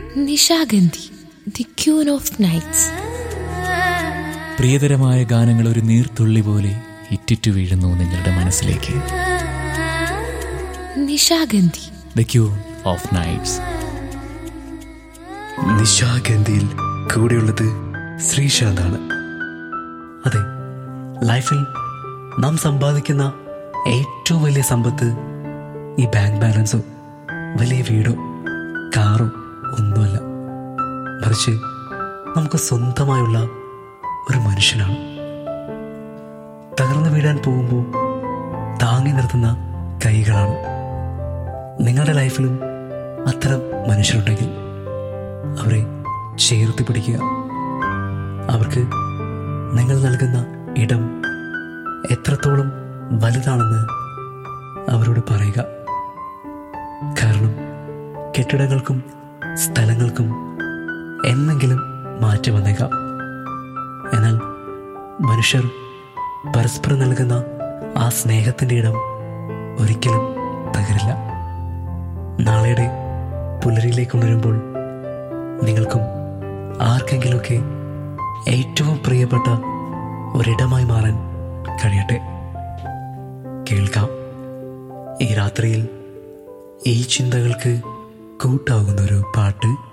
Nishagandhi the queen of nights പ്രിയതരമായ ഗാനങ്ങൾ ഒരു നീർത്തുള്ളി പോലെ ഇറ്റിറ്റു വീഴുന്നു നിങ്ങളുടെ മനസ്സിലേക്ക് Nishagandhi the queen of nights നിശാഗന്ധിയിൽ കൂടെയുള്ളത് ശ്രീശാന്താണ് അതെ ലൈഫിൽ നാം സമ്പാദിക്കുന്ന ഏറ്റവും വലിയ സമ്പത്ത് ഈ ബാങ്ക് ബാലൻസോ വലിയ വീടോ കാറോ ഒന്നുമല്ല മറിച്ച് നമുക്ക് സ്വന്തമായുള്ള ഒരു മനുഷ്യനാണ് തകർന്നു വീഴാൻ പോകുമ്പോൾ താങ്ങി നിർത്തുന്ന കൈകളാണ് നിങ്ങളുടെ ലൈഫിലും അത്തരം മനുഷ്യരുണ്ടെങ്കിൽ അവരെ ചേർത്ത് പിടിക്കുക അവർക്ക് നിങ്ങൾ നൽകുന്ന ഇടം എത്രത്തോളം വലുതാണെന്ന് അവരോട് പറയുക കാരണം കെട്ടിടങ്ങൾക്കും സ്ഥലങ്ങൾക്കും എന്നെങ്കിലും മാറ്റം വന്നേക്കാം എന്നാൽ മനുഷ്യർ പരസ്പരം നൽകുന്ന ആ സ്നേഹത്തിൻ്റെ ഇടം ഒരിക്കലും തകരില്ല നാളെയുടെ പുലരിയിലേക്ക് ഉണരുമ്പോൾ നിങ്ങൾക്കും ആർക്കെങ്കിലുമൊക്കെ ഏറ്റവും പ്രിയപ്പെട്ട ഒരിടമായി മാറാൻ കഴിയട്ടെ കേൾക്കാം ഈ രാത്രിയിൽ ഈ ചിന്തകൾക്ക് കൂട്ടാകുന്ന ഒരു പാട്ട്